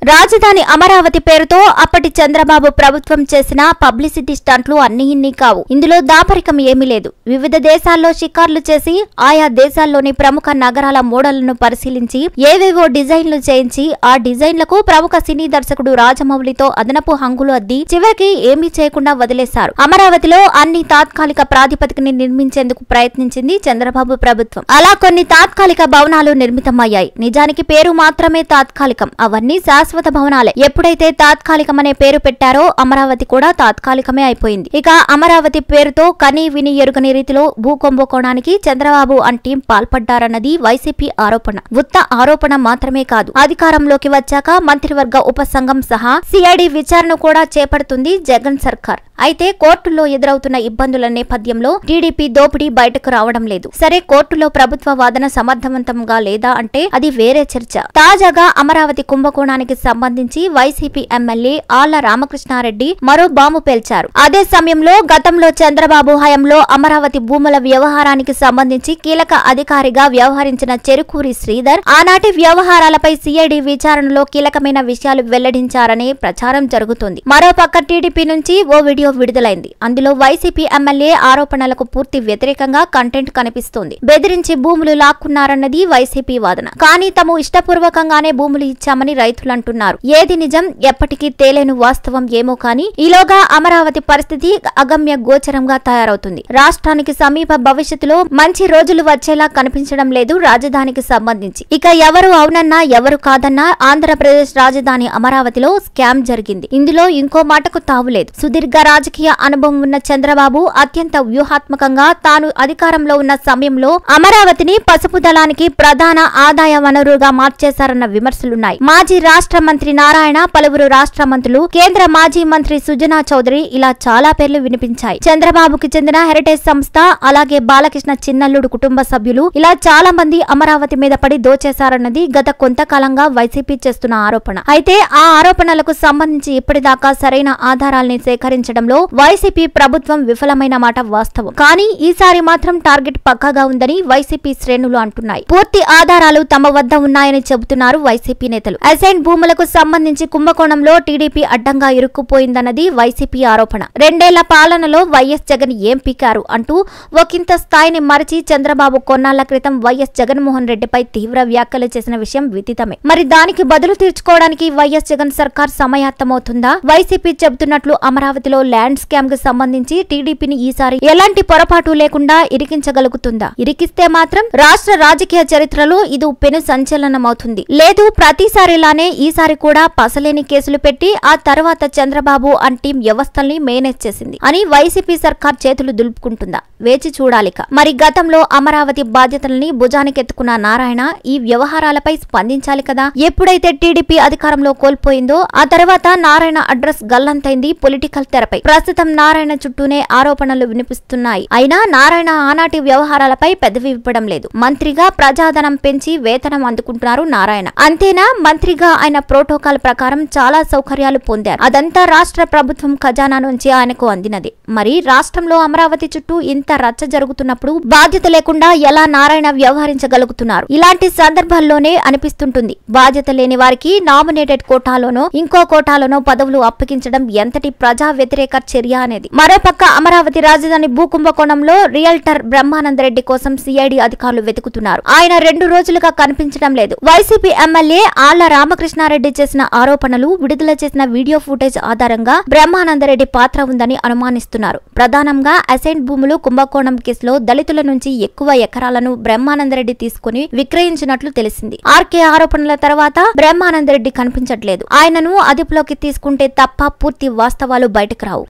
రాజధాని అమరావతి పేరుతో అప్పటి చంద్రబాబు ప్రభుత్వం చేసిన పబ్లిసిటీ స్టంట్లు అన్ని ఇన్ని కావు ఇందులో దాపరికం ఏమీ లేదు వివిధ దేశాల్లో షికార్లు చేసి ఆయా దేశాల్లోని ప్రముఖ నగరాల మోడళ్లను పరిశీలించి ఏవేవో డిజైన్లు చేయించి ఆ డిజైన్లకు ప్రముఖ సినీ దర్శకుడు రాజమౌళితో అదనపు హంగులు అద్ది చివరికి ఏమీ చేయకుండా వదిలేశారు అమరావతిలో అన్ని తాత్కాలిక ప్రాతిపదికని నిర్మించేందుకు ప్రయత్నించింది చంద్రబాబు ప్రభుత్వం అలా కొన్ని తాత్కాలిక భవనాలు నిర్మితమయ్యాయి నిజానికి పేరు మాత్రమే తాత్కాలికం అవన్నీ శాశ్వత భవనాలే ఎప్పుడైతే తాత్కాలికం అనే పేరు పెట్టారో అమరావతి కూడా తాత్కాలికమే అయిపోయింది ఇక అమరావతి పేరుతో కని విని ఎరుగని రీతిలో భూ కుంభకోణానికి చంద్రబాబు అండ్ టీం పాల్పడ్డారన్నది వైసీపీ ఆరోపణ ఉత్త ఆరోపణ మాత్రమే కాదు అధికారంలోకి వచ్చాక మంత్రివర్గ ఉపసంఘం సహా సిఐడి విచారణ కూడా చేపడుతుంది జగన్ సర్కార్ అయితే కోర్టుల్లో ఎదురవుతున్న ఇబ్బందుల నేపథ్యంలో టీడీపీ దోపిడీ బయటకు రావడం లేదు సరే కోర్టులో ప్రభుత్వ వాదన సమర్థవంతంగా లేదా అంటే అది వేరే చర్చ తాజాగా అమరావతి కుంభకోణానికి సంబంధించి వైసీపీ ఎమ్మెల్యే ఆళ్ల రామకృష్ణారెడ్డి మరో బాంబు పేల్చారు అదే సమయంలో గతంలో చంద్రబాబు హయాంలో అమరావతి భూముల వ్యవహారానికి సంబంధించి కీలక అధికారిగా వ్యవహరించిన చెరుకూరి శ్రీధర్ ఆనాటి వ్యవహారాలపై సిఐడి విచారణలో కీలకమైన విషయాలు వెల్లడించారనే ప్రచారం జరుగుతుంది మరోపక్క టీడీపీ నుంచి ఓ వీడియో విడుదలైంది అందులో వైసీపీ ఎమ్మెల్యే ఆరోపణలకు పూర్తి వ్యతిరేకంగా కంటెంట్ కనిపిస్తోంది బెదిరించి భూములు లాక్కున్నారన్నది వైసీపీ వాదన కానీ తాము ఇష్టపూర్వకంగానే భూములు ఇచ్చామని రైతులు అంటున్నారు ఏది నిజం ఎప్పటికీ తేలేను వాస్తవం ఏమో కానీ ఈలోగా అమరావతి పరిస్థితి అగమ్య గోచరంగా తయారవుతుంది రాష్ట్రానికి సమీప భవిష్యత్తులో మంచి రోజులు వచ్చేలా కనిపించడం లేదు రాజధానికి సంబంధించి ఇక ఎవరు అవునన్నా ఎవరు కాదన్నా ఆంధ్రప్రదేశ్ రాజధాని అమరావతిలో స్కామ్ జరిగింది ఇందులో ఇంకో మాటకు తావులేదు సుదీర్ఘ రాజకీయ అనుభవం ఉన్న చంద్రబాబు అత్యంత వ్యూహాత్మకంగా తాను అధికారంలో ఉన్న సమయంలో అమరావతిని పసుపు దళానికి ప్రధాన ఆదాయ వనరుగా మార్చేశారన్న విమర్శలున్నాయి మాజీ రాష్ట్ర మంత్రి నారాయణ పలువురు రాష్ట్ర మంత్రులు కేంద్ర మాజీ మంత్రి సుజనా చౌదరి ఇలా చాలా పేర్లు వినిపించాయి చంద్రబాబుకి చెందిన హెరిటేజ్ సంస్థ అలాగే బాలకృష్ణ చిన్నల్లుడు కుటుంబ సభ్యులు ఇలా చాలా మంది అమరావతి మీద పడి దోచేశారన్నది గత కొంతకాలంగా వైసీపీ చేస్తున్న ఆరోపణ అయితే ఆ ఆరోపణలకు సంబంధించి ఇప్పటిదాకా సరైన ఆధారాల్ని సేకరించడంలో వైసీపీ ప్రభుత్వం విఫలమైన మాట వాస్తవం కానీ ఈసారి మాత్రం టార్గెట్ పక్కాగా ఉందని వైసీపీ శ్రేణులు అంటున్నాయి పూర్తి ఆధారాలు తమ వద్ద ఉన్నాయని చెబుతున్నారు వైసీపీ నేతలు అసైన్ భూములకు సంబంధించి కుంభకోణంలో టీడీపీ అడ్డంగా ఇరుక్కుపోయిందన్నది వైసీపీ ఆరోపణ రెండేళ్ల పాలనలో వైఎస్ జగన్ ఏం పీకారు అంటూ ఒకంత స్థాయిని మరిచి చంద్రబాబు కొన్నాళ్ల క్రితం వైఎస్ జగన్మోహన్ రెడ్డిపై తీవ్ర వ్యాఖ్యలు చేసిన విషయం విదితమే మరి దానికి బదులు తీర్చుకోవడానికి వైఎస్ జగన్ సర్కార్ సమాయత్తమవుతుందా వైసీపీ చెబుతున్నట్లు అమరావతిలో ల్యాండ్ స్కామ్ కు సంబంధించి టీడీపీని ఈసారి ఎలాంటి పొరపాటు లేకుండా ఇరికించగలుగుతుందా ఇరికిస్తే మాత్రం రాష్ట్ర రాజకీయ చరిత్రలో ఇది పెను సంచలనమవుతుంది లేదు ప్రతిసారిలానే ఈసారి కూడా పసలేని కేసులు పెట్టి ఆ తర్వాత చంద్రబాబు అండ్ టీం వ్యవస్థల్ని మేనేజ్ చేసింది అని వైసీపీ సర్కార్ చేతులు దులుపుకుంటుందా వేచి చూడాలిక మరి గతంలో అమరావతి బాధ్యతల్ని భుజానికెత్తుకున్న నారాయణ ఈ వ్యవహారాలపై స్పందించాలి కదా ఎప్పుడైతే టీడీపీ అధికారంలో కోల్పోయిందో ఆ తర్వాత నారాయణ అడ్రస్ గల్లంతైంది పొలిటికల్ తెరపై ప్రస్తుతం నారాయణ చుట్టూనే ఆరోపణలు వినిపిస్తున్నాయి అయినా నారాయణ ఆనాటి వ్యవహారాలపై పెదవి విప్పడం లేదు మంత్రిగా ప్రజాధనం పెంచి వేతనం అందుకుంటున్నారు నారాయణ అంతేనా మంత్రిగా ఆయన ప్రోటోకాల్ ప్రకారం చాలా సౌకర్యాలు పొందారు అదంతా రాష్ట్ర ప్రభుత్వం ఖజానా నుంచి ఆయనకు అందినది మరి రాష్ట్రంలో అమరావతి చుట్టూ ఇంత రచ్చ జరుగుతున్నప్పుడు బాధ్యత లేకుండా ఎలా నారాయణ వ్యవహరించగలుగుతున్నారు ఇలాంటి సందర్భాల్లోనే అనిపిస్తుంటుంది బాధ్యత లేని వారికి నామినేటెడ్ కోటాలోనో ఇంకో కోటాలోనో పదవులు అప్పగించడం ఎంతటి ప్రజా వ్యతిరేక చర్య అనేది మరోపక్క అమరావతి రాజధాని భూ కుంభకోణంలో రియల్టర్ బ్రహ్మానందరెడ్డి కోసం సిఐడి అధికారులు వెతుకుతున్నారు ఆయన రెండు రోజులుగా కనిపించడం లేదు వైసీపీ ఎమ్మెల్యే ఆళ్ల రామకృష్ణారెడ్డి చేసిన ఆరోపణలు విడుదల చేసిన వీడియో ఫుటేజ్ ఆధారంగా బ్రహ్మానందరెడ్డి పాత్ర ఉందని అనుమానిస్తున్నారు ప్రధానంగా అసైన్ భూములు కుంభకోణం కేసులో దళితుల నుంచి ఎక్కువ ఎకరాలను బ్రహ్మానందరెడ్డి తీసుకుని విక్రయించినట్లు తెలిసింది ఆర్కే ఆరోపణల తర్వాత బ్రహ్మానందరెడ్డి కనిపించట్లేదు ఆయనను అదుపులోకి తీసుకుంటే తప్ప పూర్తి వాస్తవాలు బయటకు రావు